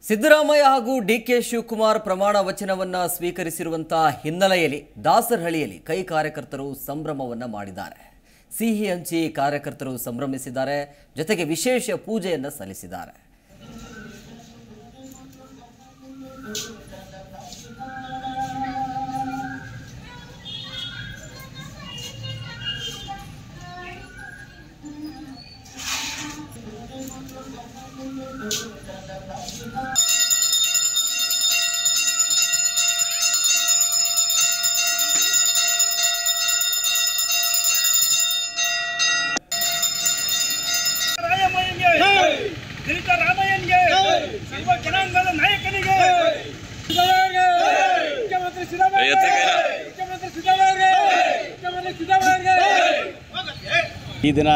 ಸಿದ್ದರಾಮಯ್ಯ ಹಾಗೂ ಡಿಕೆ ಶಿವಕುಮಾರ್ ಪ್ರಮಾಣ ವಚನವನ್ನ ಸ್ವೀಕರಿಸಿರುವಂತಹ ಹಿನ್ನೆಲೆಯಲ್ಲಿ ದಾಸರಹಳ್ಳಿಯಲ್ಲಿ ಕೈ ಕಾರ್ಯಕರ್ತರು ಸಂಭ್ರಮವನ್ನ ಮಾಡಿದ್ದಾರೆ ಸಿಹಿ ಹಂಚಿ ಕಾರ್ಯಕರ್ತರು ಸಂಭ್ರಮಿಸಿದ್ದಾರೆ ಜೊತೆಗೆ ವಿಶೇಷ ಪೂಜೆಯನ್ನ ಸಲ್ಲಿಸಿದ್ದಾರೆ ರಾಯಮಯ್ಯನಿಗೆ ದಲಿತ ರಾಮಯ್ಯನಿಗೆ ಸರ್ವ ಜನಾಂಗದ ನಾಯಕನಿಗೆ ಸಿದ್ದರಾಮಯ್ಯಗೆ! ಮುಖ್ಯಮಂತ್ರಿ ಸಿದ್ದರಾಮಯ್ಯಗೆ! ಮುಖ್ಯಮಂತ್ರಿ ಸಿದ್ದರಾಮಯ್ಯಗೆ! ಮುಖ್ಯಮಂತ್ರಿ ಸಿದ್ದರಾಮಯ್ಯಗೆ! ಈ ದಿನ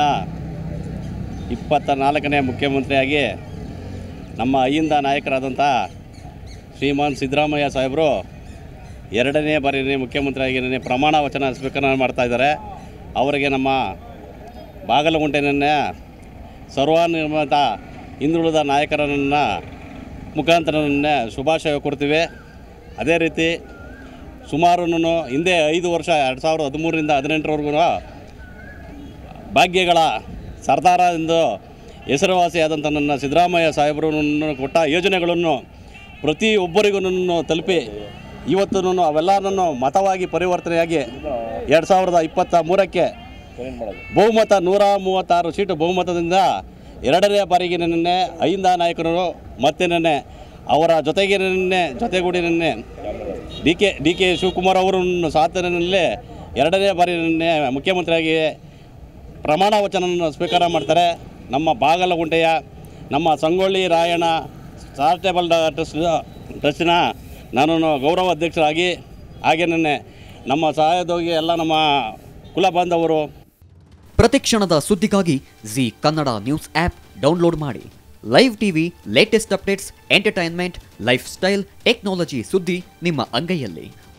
ಇಪ್ಪತ್ತ ನಾಲ್ಕನೇ ಮುಖ್ಯಮಂತ್ರಿಯಾಗಿ ನಮ್ಮ ಅಹಿಂದ ನಾಯಕರಾದಂಥ ಶ್ರೀಮಾನ್ ಸಿದ್ದರಾಮಯ್ಯ ಸಾಹೇಬರು ಎರಡನೇ ಬಾರಿ ಮುಖ್ಯಮಂತ್ರಿಯಾಗಿ ಪ್ರಮಾಣ ವಚನ ಸ್ವೀಕಾರ ಮಾಡ್ತಾ ಇದ್ದಾರೆ ಅವರಿಗೆ ನಮ್ಮ ಬಾಗಲಗುಂಟೆನನ್ನೇ ಸರ್ವಾನುಮತ ಹಿಂದುಳಿದ ನಾಯಕರನ್ನ ಮುಖಾಂತರನ್ನೇ ಶುಭಾಶಯ ಕೊಡ್ತೀವಿ ಅದೇ ರೀತಿ ಸುಮಾರು ಹಿಂದೆ ಐದು ವರ್ಷ ಎರಡು ಸಾವಿರದ ಹದಿಮೂರರಿಂದ ಹದಿನೆಂಟರವರೆಗೂ ಭಾಗ್ಯಗಳ ಸರ್ದಾರ ಎಂದು ಹೆಸರುವಾಸಿಯಾದಂಥ ನನ್ನ ಸಿದ್ದರಾಮಯ್ಯ ಸಾಹೇಬರು ಕೊಟ್ಟ ಯೋಜನೆಗಳನ್ನು ಪ್ರತಿಯೊಬ್ಬರಿಗೂ ತಲುಪಿ ಇವತ್ತು ಅವೆಲ್ಲನನ್ನು ಮತವಾಗಿ ಪರಿವರ್ತನೆಯಾಗಿ ಎರಡು ಸಾವಿರದ ಇಪ್ಪತ್ತ ಮೂರಕ್ಕೆ ಬಹುಮತ ನೂರ ಮೂವತ್ತಾರು ಸೀಟು ಬಹುಮತದಿಂದ ಎರಡನೇ ಬಾರಿಗೆ ನಿನ್ನೆ ಐಂದ ನಾಯಕರು ಮತ್ತೆ ನಿನ್ನೆ ಅವರ ಜೊತೆಗೆ ನಿನ್ನೆ ಜೊತೆಗೂಡಿ ನಿನ್ನೆ D K D K Shivakumar ಅವರನ್ನು ಸಾಧನೆಯಲ್ಲಿ ಎರಡನೇ ಬಾರಿ ನಿನ್ನೆ ಮುಖ್ಯಮಂತ್ರಿಯಾಗಿ ಪ್ರಮಾಣ ವಚನವನ್ನು ಸ್ವೀಕಾರ ಮಾಡ್ತಾರೆ ನಮ್ಮ ಬಾಗಲಗುಂಟೆಯ ನಮ್ಮ ಸಂಗೊಳ್ಳಿ ರಾಯಣ್ಣ ಚಾರಿಟೇಬಲ್ ಟ್ರಸ್ಟ್ ಟ್ರಸ್ಟಿನ ನಾನು ಗೌರವ ಅಧ್ಯಕ್ಷರಾಗಿ ಹಾಗೆ ನಿನ್ನೆ ನಮ್ಮ ಸಹಾಯದೋಗಿ ಎಲ್ಲ ನಮ್ಮ ಕುಲ ಬಾಂಧವರು ಪ್ರತಿಕ್ಷಣದ ಸುದ್ದಿಗಾಗಿ Zee Kannada news app download ಮಾಡಿ live TV latest updates entertainment lifestyle technology ಸುದ್ದಿ ನಿಮ್ಮ ಅಂಗೈಯಲ್ಲಿ